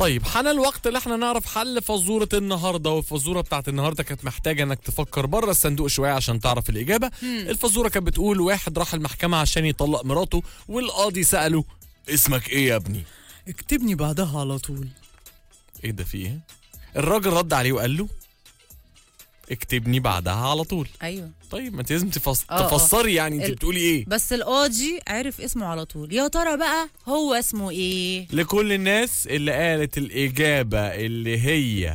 طيب حان الوقت اللي احنا نعرف حل فزورة النهاردة والفزورة بتاعت النهاردة كانت محتاجة انك تفكر بره الصندوق شوية عشان تعرف الإجابة الفزورة كانت بتقول واحد راح المحكمة عشان يطلق مراته والقاضي سأله اسمك ايه يا ابني اكتبني بعدها على طول ايه ده في ايه الراجل رد عليه وقال له اكتبني بعدها على طول ايوه طيب ما انت لازم تفص... آه، آه. تفسري يعني انت ال- بتقولي ايه بس القاضي عرف اسمه على طول يا ترى بقى هو اسمه ايه لكل الناس اللي قالت الإجابة اللي هي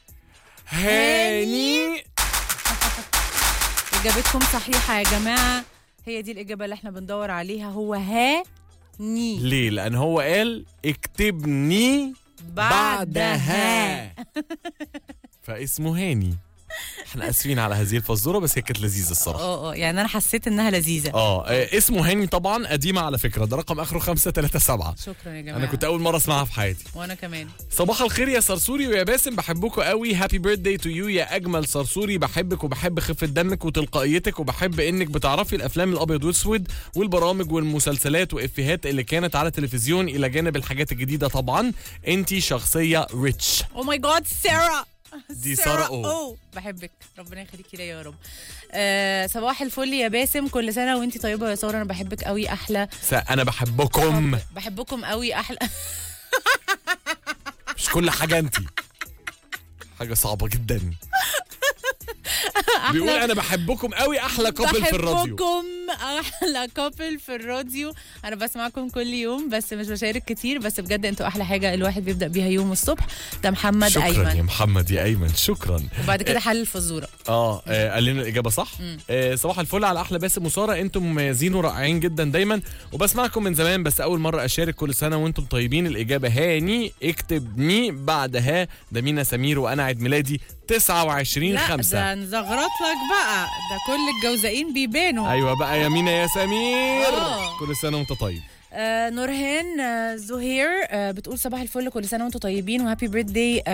هاني اجابتكم صحيحه يا جماعه هي دي الاجابه اللي احنا بندور عليها هو ها ني ليه؟ لأن هو قال اكتبني بعدها فاسمه هاني احنا اسفين على هذه الفزوره بس هي كانت لذيذه الصراحه اه اه يعني انا حسيت انها لذيذه اه آه، اسمه هاني طبعا قديمه على فكره ده رقم اخره 537 شكرا يا جماعه انا كنت اول مره اسمعها في حياتي وانا كمان صباح الخير يا صرصوري ويا باسم بحبكوا قوي هابي بيرثداي تو يو يا اجمل صرصوري بحبك وبحب خفه دمك وتلقائيتك وبحب انك بتعرفي الافلام الابيض والاسود والبرامج والمسلسلات وافيهات اللي كانت على التلفزيون الى جانب الحاجات الجديده طبعا انتي شخصيه ريتش او ماي جاد ساره دي سارة أو. أو بحبك ربنا يخليكي ليا يا رب آه صباح الفل يا باسم كل سنه وانتي طيبه يا ساره انا بحبك قوي احلى انا بحبكم بحبكم قوي احلى مش كل حاجه انتي حاجه صعبه جدا بيقول انا بحبكم قوي احلى كابل في الراديو بحبكم احلى كابل في الراديو انا بسمعكم كل يوم بس مش بشارك كتير بس بجد انتوا احلى حاجه الواحد بيبدا بيها يوم الصبح ده محمد شكرا يا ايمن محمد يا ايمن شكرا وبعد كده حل الفزوره اه آه، قال لنا الاجابه صح آه صباح الفل على احلى باسم وساره انتم مميزين ورائعين جدا دايما وبسمعكم من زمان بس اول مره اشارك كل سنه وانتم طيبين الاجابه هاني اكتبني بعدها ده مينا سمير وانا عيد ميلادي 29 لا 5 ده نزغرط لك بقى ده كل الجوزائين بيبانوا ايوه بقى يا مينا يا سمير آه. كل سنه وانت طيب آه نورهان آه زهير آه بتقول صباح الفل كل سنه وانتم طيبين وهابي بيرث داي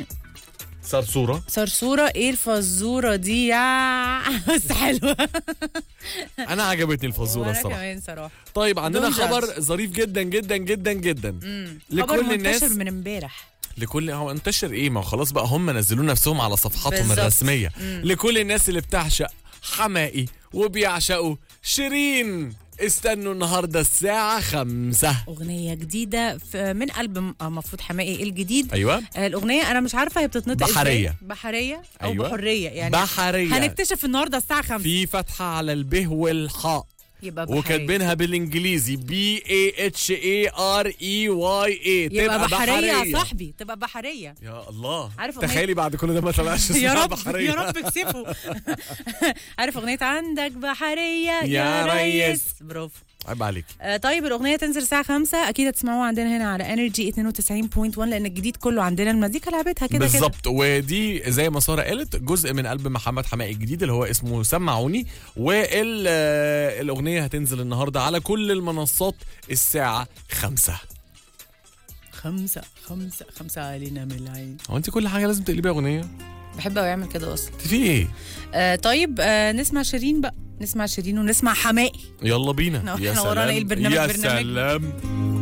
صرصوره صرصوره ايه الفزوره دي يا بس حلوه انا عجبتني الفزوره وانا الصراحه كمان صراحه طيب عندنا Don't خبر judge. ظريف جدا جدا جدا جدا خبر لكل الناس منتشر من امبارح لكل هو انتشر ايه ما هو خلاص بقى هم نزلوا نفسهم على صفحاتهم بالظبط. الرسميه لكل الناس اللي بتعشق حمائي وبيعشقوا شيرين استنوا النهارده الساعه خمسة اغنيه جديده في من البوم آه، مفروض حمائي الجديد ايوه آه، الاغنيه انا مش عارفه هي بتتنطق بحرية. إزاي. بحريه او أيوة. بحريه يعني بحريه هنكتشف النهارده الساعه 5 في فتحه على البه والحاء يبقى بحريه وكاتبينها بالانجليزي بي اي اتش اي ار اي واي اي يبقى بحريه يا صاحبي تبقى بحريه يا الله عارف أغنية- تخيلي بعد كل ده ما طلعش يا اسمها رب بحريه يا رب اكسفوا عارف اغنيه عندك بحريه يا يا ريس. ريس برافو عيب عليك آه طيب الاغنيه تنزل الساعه 5 اكيد هتسمعوها عندنا هنا على انرجي 92.1 لان الجديد كله عندنا المزيكا لعبتها كده كده بالظبط ودي زي ما ساره قالت جزء من قلب محمد حماقي الجديد اللي هو اسمه سمعوني والاغنيه هتنزل النهارده على كل المنصات الساعه خمسة خمسة خمسة خمسة علينا من العين هو انت كل حاجه لازم تقلبيها اغنيه بحب قوي اعمل كده اصلا انت في ايه آه طيب آه نسمع شيرين بقى نسمع شيرين ونسمع حمائي يلا بينا إحنا- يا إحنا ورانا سلام. إيه البرنامج يا برنامجنا. سلام